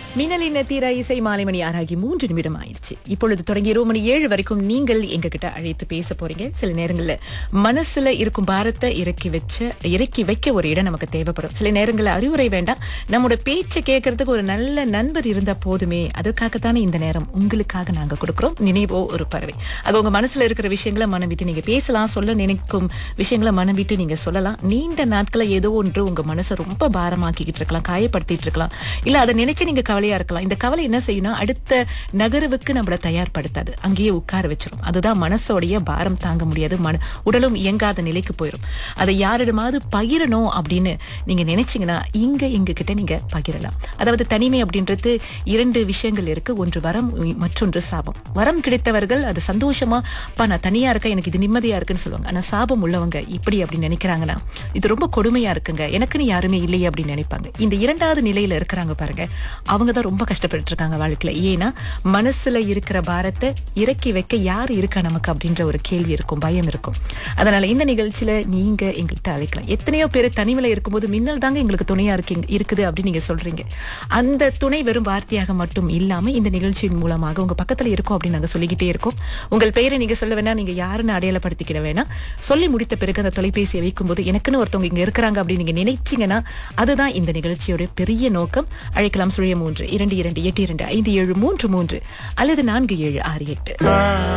மின்னலின் தீர இசை மாலை மணி ஆறாகி மூன்று நிமிடம் ஆயிடுச்சு இப்பொழுது தொடங்கி இரவு மணி ஏழு வரைக்கும் நீங்கள் எங்ககிட்ட அழைத்து பேச போறீங்க சில நேரங்கள்ல மனசுல இருக்கும் பாரத்தை இறக்கி வச்ச இறக்கி வைக்க ஒரு இடம் நமக்கு தேவைப்படும் சில நேரங்கள்ல அறிவுரை வேண்டாம் நம்மோட பேச்சை கேட்கறதுக்கு ஒரு நல்ல நண்பர் இருந்தா போதுமே அதற்காகத்தானே இந்த நேரம் உங்களுக்காக நாங்க கொடுக்கிறோம் நினைவோ ஒரு பறவை அது உங்க மனசுல இருக்கிற விஷயங்களை மனம் விட்டு நீங்க பேசலாம் சொல்ல நினைக்கும் விஷயங்களை மனம் விட்டு நீங்க சொல்லலாம் நீண்ட நாட்கள ஏதோ ஒன்று உங்க மனசை ரொம்ப பாரமாக்கிக்கிட்டு இருக்கலாம் காயப்படுத்திட்டு இருக்கலாம் இல்ல அதை நினைச்சு நீங்க கவலையா இருக்கலாம் இந்த கவலை என்ன செய்யணும் அடுத்த நகர்வுக்கு நம்மள தயார்படுத்தாது அங்கேயே உட்கார வச்சிரும் அதுதான் மனசோடைய பாரம் தாங்க முடியாது மன உடலும் இயங்காத நிலைக்கு போயிடும் அதை யாரிடமாவது பகிரணும் அப்படின்னு நீங்க நினைச்சீங்கன்னா இங்க எங்க கிட்ட நீங்க பகிரலாம் அதாவது தனிமை அப்படின்றது இரண்டு விஷயங்கள் இருக்கு ஒன்று வரம் மற்றொன்று சாபம் வரம் கிடைத்தவர்கள் அது சந்தோஷமா பா நான் தனியா இருக்கேன் எனக்கு இது நிம்மதியா இருக்குன்னு சொல்லுவாங்க ஆனா சாபம் உள்ளவங்க இப்படி அப்படின்னு நினைக்கிறாங்கன்னா இது ரொம்ப கொடுமையா இருக்குங்க எனக்குன்னு யாருமே இல்லையே அப்படின்னு நினைப்பாங்க இந்த இரண்டாவது நிலையில இருக்கிறாங்க பாருங்க அவங்க தான் ரொம்ப கஷ்டப்பட்டு இருக்காங்க வாழ்க்கையில ஏன்னா மனசுல இருக்கிற பாரத்தை இறக்கி வைக்க யார் இருக்கா நமக்கு அப்படின்ற ஒரு கேள்வி இருக்கும் பயம் இருக்கும் அதனால இந்த நிகழ்ச்சியில நீங்க எங்கள்கிட்ட அழைக்கலாம் எத்தனையோ பேர் தனிமையில இருக்கும்போது மின்னல் தாங்க எங்களுக்கு துணையா இருக்கீங்க இருக்குது அப்படின்னு நீங்க சொல்றீங்க அந்த துணை வெறும் வார்த்தையாக மட்டும் இல்லாம இந்த நிகழ்ச்சியின் மூலமாக உங்க பக்கத்துல இருக்கும் அப்படின்னு நாங்க சொல்லிக்கிட்டே இருக்கோம் உங்கள் பெயரை நீங்க சொல்ல வேணா நீங்க யாருன்னு அடையாளப்படுத்திக்கிட வேணாம் சொல்லி முடித்த பிறகு அந்த தொலைபேசியை வைக்கும்போது எனக்குன்னு ஒருத்தவங்க இங்க இருக்கிறாங்க அப்படின்னு நீங்க நினைச்சீங்கன்னா அதுதான் இந்த நிகழ்ச்சியோட பெரிய நோக்கம் அழைக்கலாம் சுழிய மூன்று இரண்டு இரண்டு எட்டு இரண்டு ஐந்து ஏழு மூன்று மூன்று அல்லது நான்கு ஏழு ஆறு எட்டு